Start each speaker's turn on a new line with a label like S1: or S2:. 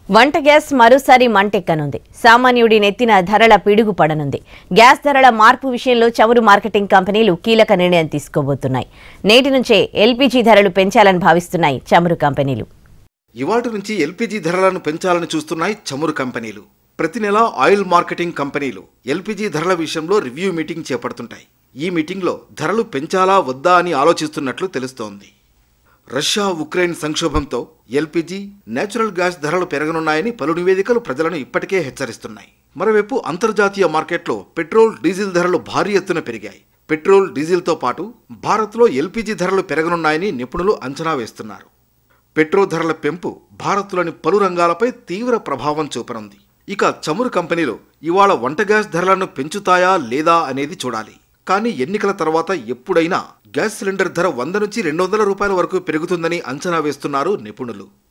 S1: వంట గ్యాస్ మరోసారి మంటెక్కనుంది సామాన్యుడి నెత్తిన ధరల పిడుగు పడనుంది గ్యాస్ ధరల మార్పు విషయంలో చమురు మార్కెటింగ్ కంపెనీలు కీలక నిర్ణయం తీసుకోబోతున్నాయి నేటి నుంచే ఎల్పీజీ ధరలు పెంచాలని భావిస్తున్నాయి చమురు కంపెనీలు
S2: ఇవాటి నుంచి ఎల్పీజీ ధరలను పెంచాలని చూస్తున్నాయి చమురు కంపెనీలు ప్రతి నెల ఆయిల్ మార్కెటింగ్ కంపెనీలు ఎల్పీజీ ధరల విషయంలో రివ్యూ మీటింగ్ చేపడుతుంటాయి ఈ మీటింగ్లో ధరలు పెంచాలా వద్దా అని ఆలోచిస్తున్నట్లు తెలుస్తోంది రష్యా ఉక్రెయిన్ సంక్షోభంతో ఎల్పీజీ నేచురల్ గ్యాస్ ధరలు పెరగనున్నాయని పలు నివేదికలు ప్రజలను ఇప్పటికే హెచ్చరిస్తున్నాయి మరోవైపు అంతర్జాతీయ మార్కెట్లో పెట్రోల్ డీజిల్ ధరలు భారీ ఎత్తున పెరిగాయి పెట్రోల్ డీజిల్తో పాటు భారత్లో ఎల్పీజీ ధరలు పెరగనున్నాయని నిపుణులు అంచనా వేస్తున్నారు పెట్రోల్ ధరల పెంపు భారత్లోని పలు రంగాలపై తీవ్ర ప్రభావం చూపనుంది ఇక చమురు కంపెనీలు ఇవాళ వంట గ్యాస్ ధరలను పెంచుతాయా లేదా అనేది చూడాలి కానీ ఎన్నికల తర్వాత ఎప్పుడైనా గ్యాస్ సిలిండర్ ధర వంద నుంచి రెండు వందల రూపాయల వరకు పెరుగుతుందని అంచనా వేస్తున్నారు నిపుణులు